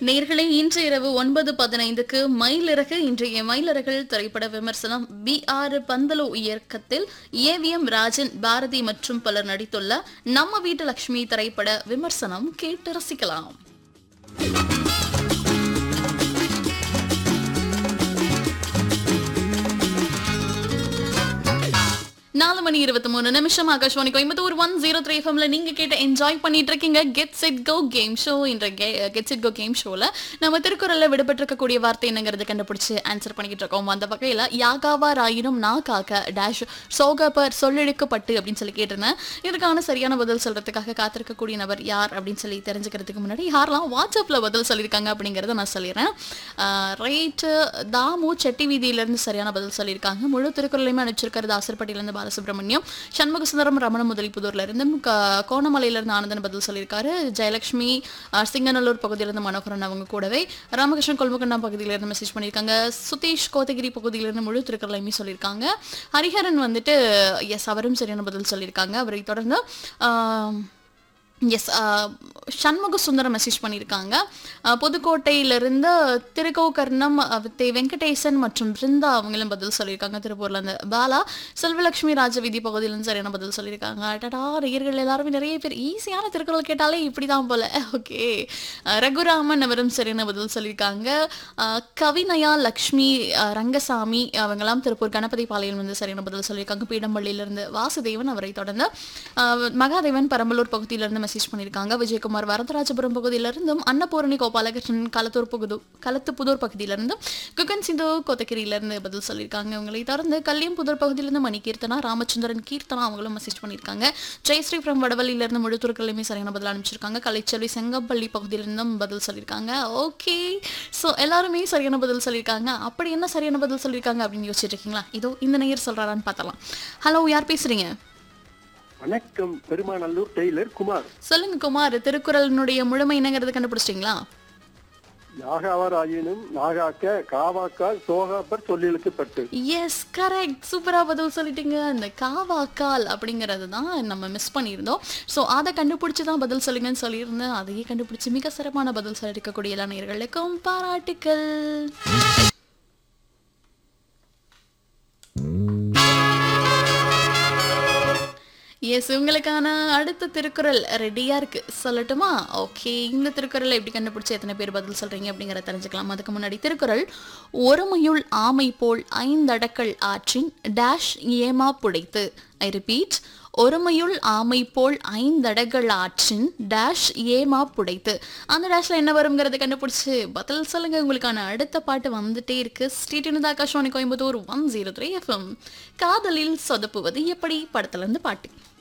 நேர்களே இன்று இரவு ஒன்பது பதினைந்துக்கு மயிலிறகு இன்றைய மயிலிறகில் திரைப்பட விமர்சனம் பி ஆர் பந்தலு இயக்கத்தில் ஏவிஎம் ராஜன் பாரதி மற்றும் பலர் நடித்துள்ள நம்ம வீட்டு லட்சுமி திரைப்பட விமர்சனம் கேட்டு ரசிக்கலாம் நாலு மணி இருபத்தி மூணு நிமிஷம் Akashvani Coimbatore one zero three எஃப்எம்ல நீங்க கேட்ட என்ஜாய் பண்ணிட்டு இருக்கீங்க get set go game show என்ற கெட் செட் கோ கேம் ஷோல நம்ம திருக்குறள்ல விடுபட்டிருக்கக்கூடிய வார்த்தை என்னங்கிறது கண்டுபிடிச்சு ஆன்சர் பண்ணிக்கிட்டு இருக்கோம் அந்த வகையில யாகாவா ராயினும் நா காக்க டேஷ் சோகப்பர் சொல்லெழுக்கப்பட்டு அப்படின்னு சொல்லி கேட்டிருந்தேன் இதுக்கான சரியான பதில் சொல்றதுக்காக காத்திருக்கக்கூடிய நபர் யார் அப்படின்னு சொல்லி தெரிஞ்சுக்கிறதுக்கு முன்னாடி யாரெல்லாம் வாட்ஸ்அப்ல பதில் சொல்லியிருக்காங்க அப்படிங்கறத நான் சொல்லிடுறேன் ரைட்டு தாமு செட்டி வீதியிலிருந்து சரியான பதில் சொல்லியிருக்காங்க முழு திருக்குறளையுமே அனுப்பிச்சிருக்காரு தாசர்பட்டியிலேருந்து பாலசுப்ரமணியம் சண்முக சுந்தரம் ரமண முதலிப்புதூர்ல இருந்து க- கோணமலையில இருந்து ஆனந்தன் பதில் சொல்லியிருக்காரு ஜெயலட்சுமி அஹ், சிங்கநல்லூர் பகுதியிலிருந்து மனோகரன் அவங்க கூடவே ராமகிருஷ்ணன் கொல்முகண்ணா பகுதியில இருந்து மெசேஜ் பண்ணியிருக்காங்க சுதீஷ் கோத்தகிரி பகுதியிலிருந்து முழு திருக்குறளையுமே சொல்லியிருக்காங்க ஹரிஹரன் வந்துட்டு எஸ் அவரும் சரியான பதில் சொல்லியிருக்காங்க அவரை தொடர்ந்து ஆம், எஸ் சண்முக சுந்தரம் மெசேஜ் பண்ணியிருக்காங்க அஹ், புதுக்கோட்டையிலிருந்து திருக்கோகர்ணம் அஹ், தே வெங்கடேசன் மற்றும் பிருந்தா அவங்களும் பதில் சொல்லியிருக்காங்க திருப்பூர்ல இருந்து பாலா செல்வலட்சுமி ராஜவீதி பகுதியிலிருந்து சரியான பதில் சொல்லியிருக்காங்க அடடா நேயர்கள் எல்லாருமே நிறைய பேர் ஈஸியான திருக்குறள் கேட்டாலே இப்படி தான் போல ஓகே ரகுராமன் அவரும் சரியான பதில் சொல்லியிருக்காங்க அஹ், கவிநயா லக்ஷ்மி அஹ், ரங்கசாமி அவங்கெல்லாம் திருப்பூர் கணபதி பாளையம் வந்து சரியான பதில் சொல்லியிருக்காங்க பீடம்பள்ளியிலிருந்து வாசுதேவன் அவரை தொடர்ந்து அஹ், மகாதேவன் பெரம்பலூர் பகுதியிலிருந்து மெசேஜ் பண்ணியிருக்காங்க விஜயகுமார் வரதராஜபுரம் பகுதியிலிருந்தும் அன்னபூரணி கோபாலகிருஷ்ணன் களத்தூர் பகுது களத்துப்புதூர் பகுதியிலிருந்தும் குகன் சிந்து கோத்தகிரியிலிருந்து பதில் சொல்லியிருக்காங்க அவங்களை தொடர்ந்து கல்லியம்புதூர் பகுதியிலிருந்து மணி கீர்த்தனா ராமச்சந்திரன் கீர்த்தனா அவங்களும் மெசேஜ் பண்ணியிருக்காங்க ஜெயஸ்ரீ ஃப்ரம் வடவள்ளியிலிருந்து முழுத்துருக்களுமே சரியான பதில் அனுப்பிச்சிருக்காங்க கலைச்செல்வி செங்கப்பள்ளி பகுதியிலிருந்தும் பதில் சொல்லியிருக்காங்க ஓகே ஸோ எல்லாருமே சரியான பதில் சொல்லியிருக்காங்க அப்படி என்ன சரியான பதில் சொல்லியிருக்காங்க அப்படின்னு யோசிச்சுட்டு இருக்கீங்களா இதோ இந்த நேயர் சொல்றாரான்னு பார்த்தலாம் ஹலோ யார் பேசுறீங்க வணக்கம் பெருமாநல்லூர் டெய்லர் குமார் சொல்லுங்க குமார் திருக்குறளினுடைய முழுமை என்னங்கிறது கண்டுபிடிச்சிட்டிங்களா யாகாவர் ஆயினும் நாகாக்க காவாக்கால் சோகாப்பர் சொல்லிழுக்கப்பட்டு எஸ் கரெக்ட் சூப்பரா பதில் சொல்லிட்டீங்க அந்த காவாக்கால் அப்படிங்கிறது தான் நம்ம மிஸ் பண்ணியிருந்தோம் ஸோ அதை கண்டுபிடிச்சு தான் பதில் சொல்லுங்கன்னு சொல்லியிருந்தேன் அதையே கண்டுபிடிச்சு மிக சிறப்பான பதில் சொல்லியிருக்கக்கூடிய எல்லா நேயர்களுக்கும் பாராட்டுக்கள் எஸ் உங்களுக்கான அடுத்த திருக்குறள் ரெடியா இருக்கு சொல்லட்டுமா ஓகே இந்த திருக்குறளை எப்படி கண்டுபிடிச்சு எத்தனை பேர் பதில் சொல்றீங்க அப்படிங்கறத தெரிஞ்சுக்கலாம் அதுக்கு முன்னாடி திருக்குறள் ஒருமையுள் ஆமை போல் ஐந்தடக்கள் ஆற்றின் டேஷ் ஏமா புடைத்து ஐ ரிப்பீட் ஒருமையுள் ஆமை போல் ஐந்தடகள் ஆற்றின் டேஷ் ஏமா புடைத்து அந்த டேஷ்ல என்ன வருங்கிறத கண்டுபிடிச்சு பதில் சொல்லுங்க உங்களுக்கான அடுத்த பாட்டு வந்துட்டே இருக்கு ஸ்டேட்டின் Akashvani Coimbatore one zero three FM காதலில் சொதப்புவது எப்படி படத்துல இருந்து பாட்டு